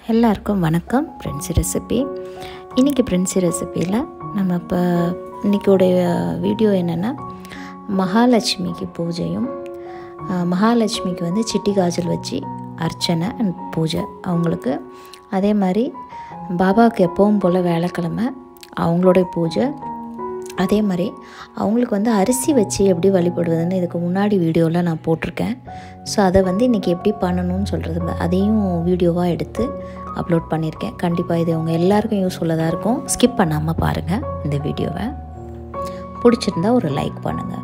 எல்லாருக்கும் வணக்கம் பிரின்சி ரெசிபி இன்றைக்கி பிரின்சி ரெசிப்பியில் நம்ம இப்போ இன்றைக்கியோடைய வீடியோ என்னென்னா மகாலட்சுமிக்கு பூஜையும் அஹ், மகாலட்சுமிக்கு வந்து சிட்டி காஜல் வச்சு அர்ச்சனை அண்ட் பூஜை அவங்களுக்கு அதே மாதிரி பாபாவுக்கு எப்பவும் போல் வேலைக்கிழமை அவங்களோட பூஜை அதே மாதிரி அவங்களுக்கு வந்து அரிசி வச்சு எப்படி வழிபடுவதுன்னு இதுக்கு முன்னாடி வீடியோவில் நான் போட்டிருக்கேன் ஸோ அதை வந்து இன்றைக்கி எப்படி பண்ணணும்னு சொல்கிறது அதையும் வீடியோவாக எடுத்து அப்லோட் பண்ணியிருக்கேன் கண்டிப்பாக இது அவங்க எல்லாருக்கும் யூஸ்ஃபுல்லாக இருக்கும் ஸ்கிப் பண்ணாமல் பாருங்கள் இந்த வீடியோவை பிடிச்சிருந்தா ஒரு லைக் பண்ணுங்கள்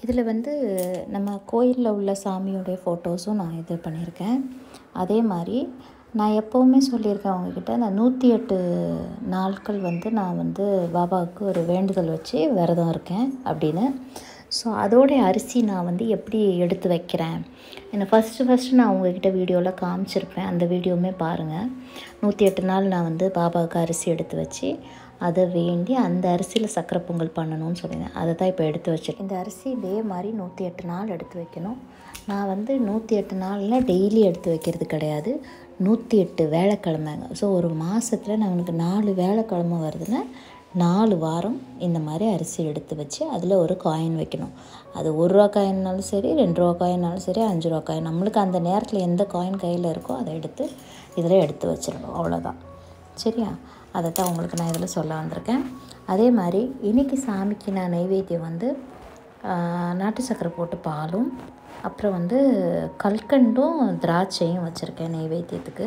இதில் வந்து நம்ம கோயிலில் உள்ள சாமியோடைய ஃபோட்டோஸும் நான் இது பண்ணியிருக்கேன் அதே மாதிரி நான் எப்போவுமே சொல்லியிருக்கேன் அவங்கக்கிட்ட நான் நூற்றி எட்டு நாட்கள் வந்து நான் வந்து பாபாவுக்கு ஒரு வேண்டுதல் வச்சு விரதம் இருக்கேன் அப்படின்னு ஸோ அதோடைய அரிசி நான் வந்து எப்படி எடுத்து வைக்கிறேன் என்ன ஃபஸ்ட்டு ஃபஸ்ட்டு நான் உங்ககிட்ட வீடியோவில் காமிச்சிருப்பேன் அந்த வீடியோவுமே பாருங்கள் நூற்றி எட்டு நாள் நான் வந்து பாபாவுக்கு அரிசி எடுத்து வச்சு அதை வேண்டி அந்த அரிசியில் சக்கரை பொங்கல் பண்ணணும்னு சொல்லியிருந்தேன் அதை தான் இப்போ எடுத்து வச்சிருக்கேன் இந்த அரிசி இதே மாதிரி நூற்றி எட்டு நாள் எடுத்து வைக்கணும் நான் வந்து நூற்றி எட்டு நாளில் டெய்லி எடுத்து வைக்கிறது கிடையாது நூற்றி எட்டு வேலைக்கிழமைங்க ஸோ ஒரு மாதத்தில் நம்மளுக்கு நாலு வேலைக்கிழமை வருதுன்னா நாலு வாரம் இந்த மாதிரி அரிசி எடுத்து வச்சு அதில் ஒரு காயின் வைக்கணும் அது ஒரு ரூபா காயின்னாலும் சரி ரெண்டு ரூபா காயின்னாலும் சரி அஞ்சு ரூபா காயின் நம்மளுக்கு அந்த நேரத்தில் எந்த காயின் கையில் இருக்கோ அதை எடுத்து இதில் எடுத்து வச்சிடணும் அவ்வளோதான் சரியா அதை தான் உங்களுக்கு நான் இதில் சொல்ல வந்திருக்கேன் அதே மாதிரி இன்றைக்கி சாமிக்கு நான் நைவேத்தியம் வந்து நாட்டு சக்கரை போட்டு பாலும் அப்புறம் வந்து கல்கண்டும் திராட்சையும் வச்சுருக்கேன் நைவேத்தியத்துக்கு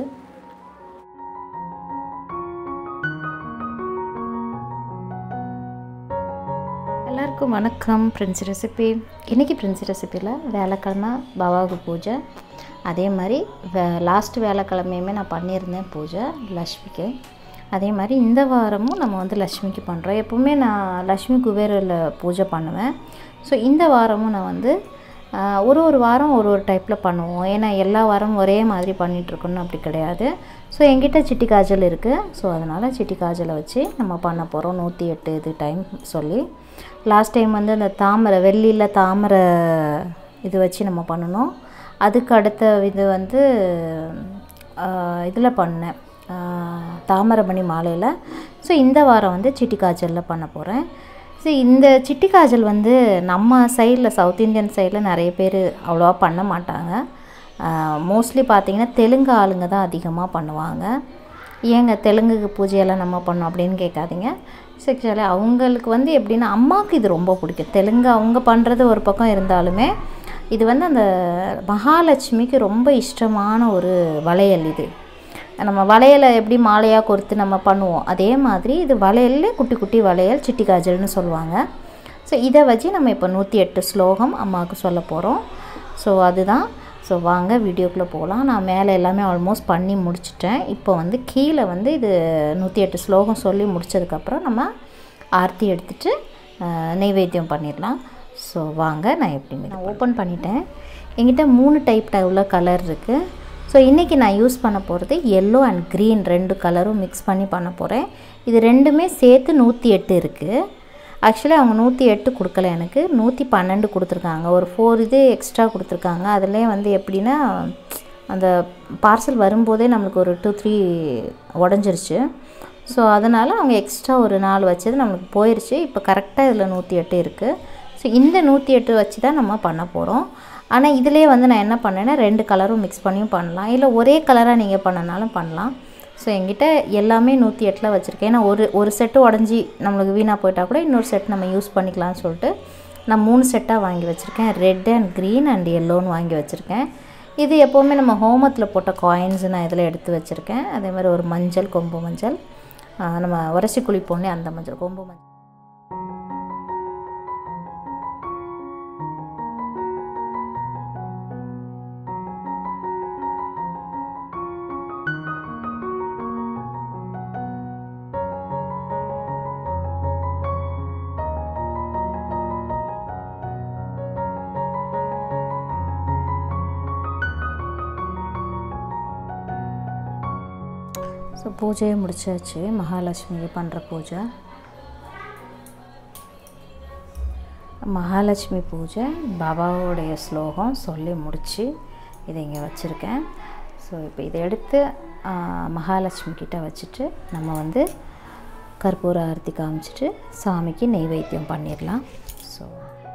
எல்லாருக்கும் வணக்கம் பிரின்ஸ் ரெசிபி இன்றைக்கி பிரின்ஸ் ரெசிப்பியில் வேலைக்கிழமை பாபாவுக்கு பூஜை அதே மாதிரி வே லாஸ்ட் வேலைக்கிழமையுமே நான் பண்ணியிருந்தேன் பூஜை லக்ஷ்மிக்கு அதே மாதிரி இந்த வாரமும் நம்ம வந்து லக்ஷ்மிக்கு பண்ணுறோம் எப்போவுமே நான் லக்ஷ்மி குபேரில் பூஜை பண்ணுவேன் ஸோ இந்த வாரமும் நான் வந்து ஒரு ஒரு வாரம் ஒரு ஒரு டைப்பில் பண்ணுவோம் ஏன்னா எல்லா வாரமும் ஒரே மாதிரி பண்ணிகிட்ருக்கணும் அப்படி கிடையாது ஸோ என்கிட்ட சிட்டி காஜல் இருக்குது ஸோ அதனால் சிட்டி காஜலை வச்சு நம்ம பண்ண போகிறோம் நூற்றி எட்டு இது டைம் சொல்லி லாஸ்ட் டைம் வந்து அந்த தாமரை வெள்ளியில் தாமரை இது வச்சு நம்ம பண்ணணும் அதுக்கு அடுத்த இது வந்து இதில் பண்ணேன் தாமரைமணி மாலையில் ஸோ இந்த வாரம் வந்து சிட்டி காய்ச்சலில் பண்ண போகிறேன் ஸோ இந்த சிட்டி காய்ச்சல் வந்து நம்ம சைடில் சவுத் இந்தியன் சைடில் நிறைய பேர் அவ்வளோவா பண்ண மாட்டாங்க மோஸ்ட்லி பார்த்திங்கன்னா தெலுங்கு ஆளுங்க தான் அதிகமாக பண்ணுவாங்க ஏங்க தெலுங்குக்கு பூஜையெல்லாம் நம்ம பண்ணோம் அப்படின்னு கேட்காதீங்க செக்ஷுவலி அவங்களுக்கு வந்து எப்படின்னா அம்மாவுக்கு இது ரொம்ப பிடிக்கும் தெலுங்கு அவங்க பண்ணுறது ஒரு பக்கம் இருந்தாலுமே இது வந்து அந்த மகாலட்சுமிக்கு ரொம்ப இஷ்டமான ஒரு வளையல் இது நம்ம வளையலை எப்படி மாலையாக கொடுத்து நம்ம பண்ணுவோம் அதே மாதிரி இது வளையல்லே குட்டி குட்டி வளையல் சிட்டி காஜல்னு சொல்லுவாங்க ஸோ இதை வச்சு நம்ம இப்போ நூற்றி எட்டு ஸ்லோகம் அம்மாவுக்கு சொல்ல போகிறோம் ஸோ அதுதான் ஸோ வாங்க வீடியோக்குள்ளே போகலாம் நான் மேலே எல்லாமே ஆல்மோஸ்ட் பண்ணி முடிச்சிட்டேன் இப்போ வந்து கீழே வந்து இது நூற்றி எட்டு ஸ்லோகம் சொல்லி முடித்ததுக்கப்புறம் நம்ம ஆர்த்தி எடுத்துகிட்டு நெய்வேத்தியம் பண்ணிடலாம் ஸோ வாங்க நான் எப்படி நான் ஓப்பன் பண்ணிட்டேன் என்கிட்ட மூணு டைப் உள்ள கலர் இருக்குது ஸோ இன்றைக்கி நான் யூஸ் பண்ண போகிறது எல்லோ அண்ட் க்ரீன் ரெண்டு கலரும் மிக்ஸ் பண்ணி பண்ண போகிறேன் இது ரெண்டுமே சேர்த்து நூற்றி எட்டு இருக்குது ஆக்சுவலி அவங்க நூற்றி எட்டு கொடுக்கல எனக்கு நூற்றி பன்னெண்டு கொடுத்துருக்காங்க ஒரு ஃபோர் இது எக்ஸ்ட்ரா கொடுத்துருக்காங்க அதிலே வந்து எப்படின்னா அந்த பார்சல் வரும்போதே நம்மளுக்கு ஒரு டூ த்ரீ உடஞ்சிருச்சு ஸோ அதனால் அவங்க எக்ஸ்ட்ரா ஒரு நாலு வச்சது நம்மளுக்கு போயிடுச்சு இப்போ கரெக்டாக இதில் நூற்றி எட்டு இருக்குது ஸோ இந்த நூற்றி எட்டு வச்சு தான் நம்ம பண்ண போகிறோம் ஆனால் இதிலே வந்து நான் என்ன பண்ணேன்னா ரெண்டு கலரும் மிக்ஸ் பண்ணியும் பண்ணலாம் இல்லை ஒரே கலராக நீங்கள் பண்ணனாலும் பண்ணலாம் ஸோ என்கிட்ட எல்லாமே நூற்றி எட்டில் வச்சுருக்கேன் ஏன்னா ஒரு ஒரு செட்டு உடஞ்சி நம்மளுக்கு வீணாக போயிட்டால் கூட இன்னொரு செட் நம்ம யூஸ் பண்ணிக்கலாம்னு சொல்லிட்டு நான் மூணு செட்டாக வாங்கி வச்சுருக்கேன் ரெட் அண்ட் க்ரீன் அண்ட் எல்லோன்னு வாங்கி வச்சுருக்கேன் இது எப்போவுமே நம்ம ஹோமத்தில் போட்ட காயின்ஸ் நான் இதில் எடுத்து வச்சுருக்கேன் அதே மாதிரி ஒரு மஞ்சள் கொம்பு மஞ்சள் நம்ம உரசி குளிப்போன்னே அந்த மஞ்சள் கொம்பு மஞ்சள் ஸோ பூஜையை முடிச்சாச்சு மகாலட்சுமிக்கு பண்ணுற பூஜை மகாலட்சுமி பூஜை பாபாவோடைய ஸ்லோகம் சொல்லி முடித்து இதை இங்கே வச்சுருக்கேன் ஸோ இப்போ இதை எடுத்து மகாலட்சுமி கிட்ட வச்சுட்டு நம்ம வந்து கற்பூர ஆரத்தி காமிச்சிட்டு சாமிக்கு நெய்வேத்தியம் பண்ணிடலாம் ஸோ